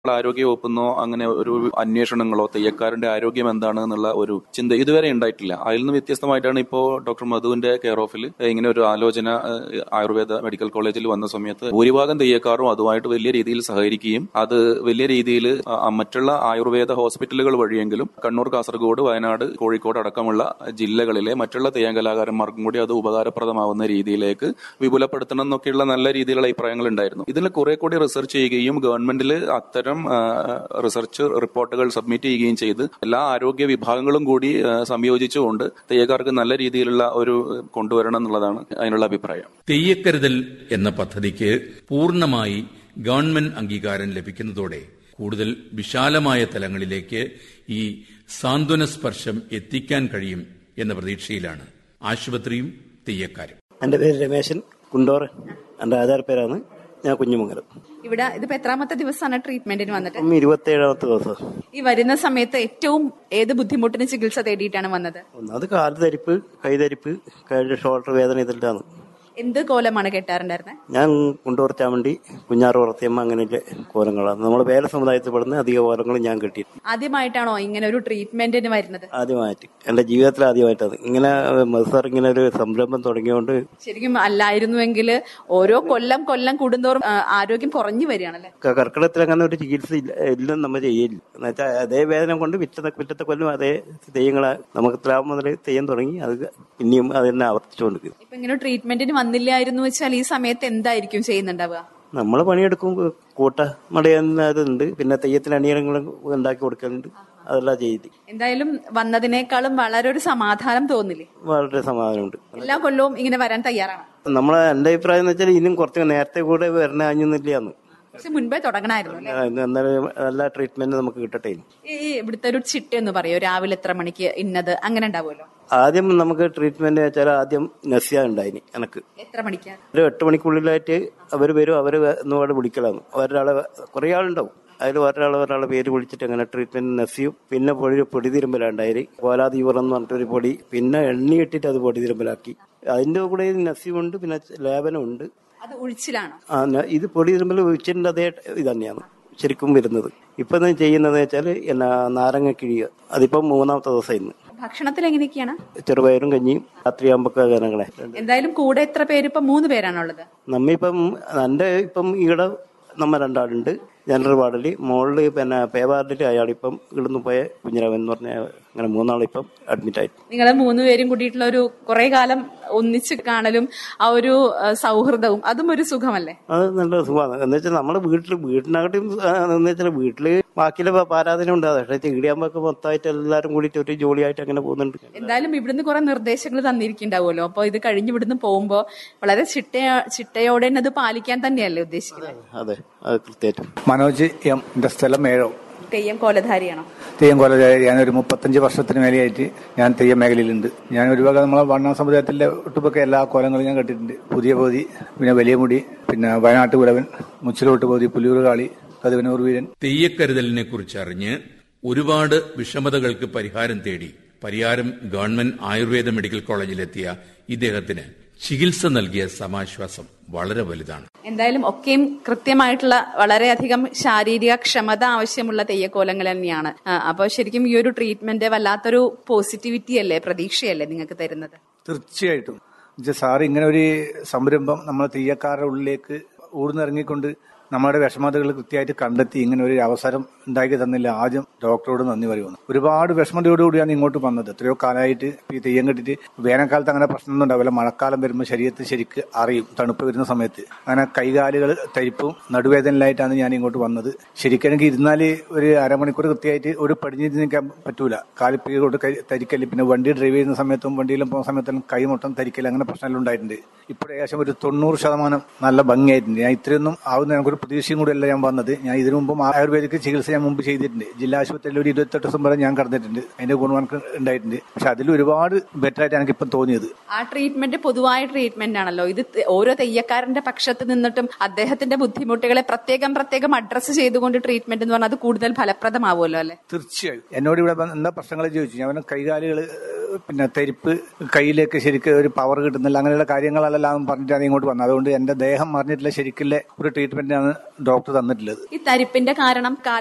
ആരോഗ്യ വകുപ്പെന്നോ അങ്ങനെ ഒരു അന്വേഷണങ്ങളോ തെയ്യക്കാരന്റെ ആരോഗ്യം എന്താണ് എന്നുള്ള ഒരു ചിന്ത ഇതുവരെ ഉണ്ടായിട്ടില്ല അതിൽ നിന്ന് വ്യത്യസ്തമായിട്ടാണ് ഇപ്പോൾ ഡോക്ടർ മധുവിന്റെ കെയർ ഓഫിൽ ഇങ്ങനെ ഒരു ആലോചന ഏഹ്, ആയുർവേദ മെഡിക്കൽ കോളേജിൽ വന്ന സമയത്ത് ഭൂരിഭാഗം തെയ്യക്കാരും അതുമായിട്ട് വലിയ രീതിയിൽ സഹകരിക്കുകയും അത് വലിയ രീതിയിൽ മറ്റുള്ള ആയുർവേദ ഹോസ്പിറ്റലുകൾ വഴിയെങ്കിലും കണ്ണൂർ കാസർഗോഡ് വയനാട് കോഴിക്കോട് അടക്കമുള്ള ജില്ലകളിലെ മറ്റുള്ള തെയ്യം കലാകാരന്മാർക്കും കൂടി അത് ഉപകാരപ്രദമാവുന്ന രീതിയിലേക്ക് വിപുലപ്പെടുത്തണം എന്നൊക്കെയുള്ള നല്ല രീതിയിലുള്ള അഭിപ്രായങ്ങൾ ഉണ്ടായിരുന്നു ഇതിൽ കുറെ കൂടി റിസർച്ച് ചെയ്യുകയും ഗവൺമെന്റിൽ അത്തരം ആ, റിസർച്ച് റിപ്പോർട്ടുകൾ സബ്മിറ്റ് ചെയ്യുകയും ചെയ്ത് എല്ലാ ആരോഗ്യ വിഭാഗങ്ങളും കൂടി ആ, സംയോജിച്ചുകൊണ്ട് തെയ്യക്കാർക്ക് നല്ല രീതിയിലുള്ള ഒരു കൊണ്ടുവരണം എന്നുള്ളതാണ് അതിനുള്ള അഭിപ്രായം തെയ്യക്കരുതൽ എന്ന പദ്ധതിക്ക് പൂർണ്ണമായി ഗവൺമെന്റ് അംഗീകാരം ലഭിക്കുന്നതോടെ കൂടുതൽ വിശാലമായ തലങ്ങളിലേക്ക് ഈ സാന്ത്വന സ്പർശം എത്തിക്കാൻ കഴിയും എന്ന പ്രതീക്ഷയിലാണ് ആശുപത്രിയും തെയ്യക്കാരും എൻ്റെ പേര് രമേശൻ കുണ്ടോർ എൻ്റെ ആധാർ പേരാണ് ഞാൻ കുഞ്ഞുമംഗലം ഇവിടെ ഇതിപ്പോ എത്രാമത്തെ ദിവസമാണ് ട്രീറ്റ്മെന്റിന് വന്നിട്ട് ഇപ്പം ഇരുപത്തേഴാമത്തെ ദിവസം ഈ വരുന്ന സമയത്ത് ഏറ്റവും ഏത് ബുദ്ധിമുട്ടിന് ചികിത്സ തേടിയിട്ടാണ് വന്നത് ഒന്നാമത് കാല് തരിപ്പ് കൈതരിപ്പ് കൈ ഷോൾഡർ വേദന ഇതെല്ലാം എന്ത് കോലമാണ് കെട്ടാറുണ്ടായിരുന്നത് ഞാൻ കുണ്ടോർ ചാമണ്ടി കുഞ്ഞാറ് വളർത്തിയമ്മ അങ്ങനെയുള്ള കോലങ്ങളാണ് നമ്മുടെ വേല സമുദായത്തിൽ പെടുന്ന അധിക കോലങ്ങൾ ഞാൻ കെട്ടി ആദ്യമായിട്ടാണോ ഇങ്ങനെ ഒരു ട്രീറ്റ്മെന്റിന് വരുന്നത് ആദ്യമായിട്ട് എൻ്റെ ജീവിതത്തിൽ ആദ്യമായിട്ടത് ഇങ്ങനെ മസാർ ഇങ്ങനെ ഒരു സംരംഭം തുടങ്ങിയോണ്ട് ശരിക്കും അല്ലായിരുന്നുവെങ്കിൽ ഓരോ കൊല്ലം കൊല്ലം കൂടുന്തോറും ആ, ആരോഗ്യം കുറഞ്ഞു വരികയാണല്ലേ ക- കർക്കിടകത്തിൽ അങ്ങനെ ഒരു ചികിത്സ ഇല്ല എല്ലാം നമ്മൾ ചെയ്യില്ല എന്നുവെച്ചാൽ അതേ വേദന കൊണ്ട് പിറ്റത്തെ പിറ്റത്തെ കൊല്ലം അതേ തെയ്യങ്ങളെ നമുക്ക് ഇത്രാം മുതൽ തെയ്യം തുടങ്ങി അത് പിന്നെയും അത് തന്നെ ആവർത്തിച്ചുകൊണ്ടിരിക്കും ഇപ്പൊ ഇങ്ങനെ ട്രീറ്റ്മെന്റിന് വന്നില്ലായിരുന്നു വെച്ചാൽ ഈ സമയത്ത് എന്തായിരിക്കും ചെയ്യുന്നുണ്ടാവുക നമ്മൾ പണിയെടുക്കും കൂട്ട മടയുന്നുണ്ട് പിന്നെ തെയ്യത്തിന് അണിയങ്ങളും ഉണ്ടാക്കി കൊടുക്കലുണ്ട് അതെല്ലാം ചെയ്ത് എന്തായാലും വന്നതിനേക്കാളും വളരെ ഒരു സമാധാനം തോന്നില്ലേ വളരെ സമാധാനമുണ്ട് എല്ലാ കൊല്ലവും ഇങ്ങനെ വരാൻ തയ്യാറാണ് നമ്മളെ എന്റെ അഭിപ്രായം എന്ന് വെച്ചാൽ ഇനിയും കുറച്ച് നേരത്തെ കൂടെ വരണ അഞ്ഞൊന്നുമില്ലാന്ന് പക്ഷെ മുൻപേ തുടങ്ങണമായിരുന്നു അല്ലേ എന്നാലും എല്ലാ ട്രീറ്റ്മെന്റ് നമുക്ക് കിട്ടട്ടെ ഇനി. ഈ ഇവിടുത്തെ ഒരു ചിട്ട എന്ന് പറയോ രാവിലെ എത്ര മണിക്ക് ഇന്നത് അങ്ങനെ ഉണ്ടാവുമല്ലോ ആദ്യം നമുക്ക് ട്രീറ്റ്മെന്റ് വെച്ചാൽ ആദ്യം നസ്യ ഉണ്ടായിനി എനക്ക് എത്ര മണിക്കാ ഒരു എട്ട് മണിക്കുള്ളിലായിട്ട് അവർ വരും അവർ ഒന്നുപാട് വിളിക്കലാണ് ഒരാളെ കുറേ ആളുണ്ടാവും അതിൽ ഒരാളെ ഒരാളെ പേര് വിളിച്ചിട്ട് അങ്ങനെ ട്രീറ്റ്മെന്റ് നസിയും പിന്നെ പൊടി പൊടി തിരുമ്പലുണ്ടായി കോലാദീവറം എന്ന് പറഞ്ഞിട്ടൊരു പൊടി പിന്നെ എണ്ണി ഇട്ടിട്ട് അത് പൊടി തിരുമ്പലാക്കി അതിന്റെ കൂടെ നസ്യമുണ്ട് പിന്നെ ലേപനമുണ്ട് അത് ഉഴിച്ചിലാണോ ആ ന- ഇത് പൊടി തിരുമ്പൽ ഉച്ചിന്റെ അതേ ഇത് തന്നെയാണ് ശരിക്കും വരുന്നത് ഇപ്പൊ ഞാൻ ചെയ്യുന്നത് വെച്ചാൽ എന്നാ നാരങ്ങ കിഴിയുക അതിപ്പം മൂന്നാമത്തെ ദിവസം ഇന്ന് ഭക്ഷണത്തിൽ എങ്ങനെയൊക്കെയാണ് ചെറുപയറും കഞ്ഞിയും രാത്രിയാകുമ്പോ ഗാനങ്ങളെ എന്തായാലും കൂടെ എത്ര പേര് ഇപ്പൊ മൂന്ന് പേരാണുള്ളത് നമ്മിപ്പം എൻ്റെ ഇപ്പം ഈടെ നമ്മ രണ്ടാളുണ്ട് ജനറൽ വാർഡിൽ മുകളിൽ പിന്നെ പേ വാർഡിൽ അയാളിപ്പം ഇവിടുന്ന് പോയ കുഞ്ഞിരാമൻ എന്ന് പറഞ്ഞ അങ്ങനെ മൂന്നാളിപ്പം അഡ്മിറ്റ് ആയിട്ട് നിങ്ങൾ മൂന്ന് പേരും കൂടിയിട്ടുള്ള ഒരു കുറെ കാലം ഒന്നിച്ച് കാണലും ആ ഒരു ആ, സൗഹൃദവും അതും ഒരു സുഖമല്ലേ അത് നല്ല സുഖമാണ് എന്ന് വെച്ചാൽ നമ്മുടെ വീട്ടിൽ വീട്ടിനകട്ടും എന്ന് വെച്ചാൽ വീട്ടില് ബാക്കിയുള്ള പാരാധന ഉണ്ട് പക്ഷേ ചീടിയാകുമ്പോ മൊത്തമായിട്ട് എല്ലാവരും കൂടിയിട്ട് ഒരു ജോലിയായിട്ട് അങ്ങനെ പോകുന്നുണ്ട് എന്തായാലും ഇവിടുന്ന് കുറെ നിർദ്ദേശങ്ങൾ തന്നിരിക്കുന്നുണ്ടാവുമല്ലോ അപ്പൊ ഇത് കഴിഞ്ഞ് ഇവിടുന്ന് പോകുമ്പോ വളരെ ചിട്ടയോ ചിട്ടയോടെ തന്നെ അത് പാലിക്കാൻ തന്നെയല്ലേ ഉദ്ദേശിക്കുന്നത് അതെ അത് കൃത്യമായിട്ടും മനോജ് എം എന്റെ സ്ഥലം ഏഴോ തെയ്യം കോലധാരിയാണോ തെയ്യം കോളേജ് ഞാൻ ഒരു മുപ്പത്തഞ്ച് വർഷത്തിന് മേലെയായിട്ട് ഞാൻ തെയ്യം മേഖലയിലുണ്ട് ഞാൻ ഒരുപാട് നമ്മളെ വണ്ണ സമുദായത്തിലെ ഒട്ടുപൊക്കെ എല്ലാ കോലങ്ങളും ഞാൻ കണ്ടിട്ടുണ്ട് പുതിയ പോതി പിന്നെ വലിയ മുടി പിന്നെ വയനാട്ട് കുലവൻ മുച്ചിലോട്ട് പോതി പുലിയൂർ കാളി കതുവനൂർ വീരൻ തെയ്യക്കരുതലിനെ കുറിച്ച് അറിഞ്ഞ് ഒരുപാട് വിഷമതകൾക്ക് പരിഹാരം തേടി പരിഹാരം ഗവൺമെന്റ് ആയുർവേദ മെഡിക്കൽ കോളേജിലെത്തിയ ഇദ്ദേഹത്തിന് ചികിത്സ നൽകിയ സമാശ്വാസം വളരെ വലുതാണ് എന്തായാലും ഒക്കെയും കൃത്യമായിട്ടുള്ള വളരെയധികം ശാരീരിക ക്ഷമത ആവശ്യമുള്ള തെയ്യക്കോലങ്ങൾ തന്നെയാണ് ആ, അപ്പൊ ശരിക്കും ഈ ഒരു ട്രീറ്റ്മെന്റ് വല്ലാത്തൊരു പോസിറ്റിവിറ്റി അല്ലേ പ്രതീക്ഷയല്ലേ നിങ്ങൾക്ക് തരുന്നത് തീർച്ചയായിട്ടും എന്നുവെച്ചാൽ സാറ് ഇങ്ങനെ ഒരു സംരംഭം നമ്മൾ തെയ്യക്കാരുടെ ഉള്ളിലേക്ക് ഊർന്നിറങ്ങിക്കൊണ്ട് നമ്മുടെ വിഷമതകൾ കൃത്യമായിട്ട് കണ്ടെത്തി ഇങ്ങനെ ഒരു അവസരം ഉണ്ടാക്കി തന്നില്ല ആദ്യം ഡോക്ടറോട് നന്ദി പറയുന്നു ഒരുപാട് വിഷമതയോടുകൂടിയാണ് ഇങ്ങോട്ട് വന്നത് എത്രയോ കാലമായിട്ട് ഇപ്പൊ ഈ തെയ്യം കെട്ടിട്ട് വേനൽക്കാലത്ത് അങ്ങനെ പ്രശ്നമൊന്നും ഉണ്ടാവില്ല മഴക്കാലം വരുമ്പോൾ ശരീരത്തിൽ ശരിക്ക് അറിയും തണുപ്പ് വരുന്ന സമയത്ത് അങ്ങനെ കൈകാലുകൾ തരിപ്പും നടുവേദനയിലായിട്ടാണ് ഞാൻ ഇങ്ങോട്ട് വന്നത് ശരിക്കും ഇരുന്നാല് ഒരു അരമണിക്കൂർ കൃത്യമായിട്ട് ഒരു പടിഞ്ഞിട്ട് നിൽക്കാൻ പറ്റൂല കാലിപ്പി കൊണ്ട് കൈ- തരിക്കല് പിന്നെ വണ്ടി ഡ്രൈവ് ചെയ്യുന്ന സമയത്തും വണ്ടിയിലും പോകുന്ന സമയത്തും കൈ മൊത്തം തരിക്കല് അങ്ങനെ പ്രശ്നമെല്ലാം ഉണ്ടായിട്ടുണ്ട് ഇപ്പോൾ ഏകദേശം ഒരു തൊണ്ണൂറ് ശതമാനം നല്ല ഭംഗിയായിട്ടുണ്ട് ഞാൻ ഇത്രയൊന്നും ആവുന്ന എനിക്കൊരു പ്രതീക്ഷയും കൂടെ അല്ല ഞാൻ വന്നത് ഞാൻ ഇതിനു മുമ്പും ആയുർവേദിക് ചികിത്സ ഞാൻ ഞാൻ മുമ്പ് ചെയ്തിട്ടുണ്ട് ജില്ലാ ആശുപത്രിയിൽ ഒരു ഇരുപത്തെട്ട് ദിവസം വരെ ഞാൻ കടന്നിട്ടുണ്ട് അതിന്റെ ഗുണം എനിക്ക് ഉണ്ടായിട്ടുണ്ട് പക്ഷെ അതിൽ ഒരുപാട് ബെറ്റർ ആയിട്ട് എനിക്ക് ഇപ്പം തോന്നിയത് ആ ട്രീറ്റ്മെന്റ് പൊതുവായ ട്രീറ്റ്മെന്റ് ആണല്ലോ ഇത് ത- ഓരോ തെയ്യക്കാരന്റെ പക്ഷത്ത് നിന്നിട്ടും അദ്ദേഹത്തിന്റെ ബുദ്ധിമുട്ടുകളെ പ്രത്യേകം പ്രത്യേകം അഡ്രസ്സ് ചെയ്തുകൊണ്ട് ട്രീറ്റ്മെന്റ് എന്ന് പറഞ്ഞാൽ അത് കൂടുതൽ ഫലപ്രദമാവുമല്ലോ അല്ലെ തീർച്ചയായും എന്നോട് ഇവിടെ വന്ന് എന്താ പ്രശ്നങ്ങൾ ചോദിച്ചു ഞാൻ കൈകാലുകൾ പിന്നെ തെരിപ്പ് കയ്യിലേക്ക് ശരിക്കും ഒരു പവർ കിട്ടുന്നില്ല അങ്ങനെയുള്ള കാര്യങ്ങളെല്ലാം പറഞ്ഞിട്ടാണ് ഇങ്ങോട്ട് വന്നത് അതുകൊണ്ട് എന്റെ ദേഹം മറിഞ്ഞിട്ടുള്ള ശരിക്കുള്ള ഒരു ട്രീറ്റ്മെന്റാണ് ഡോക്ടർ തന്നിട്ടുള്ളത് ഈ തരിപ്പിന്റെ കാരണം കാൽ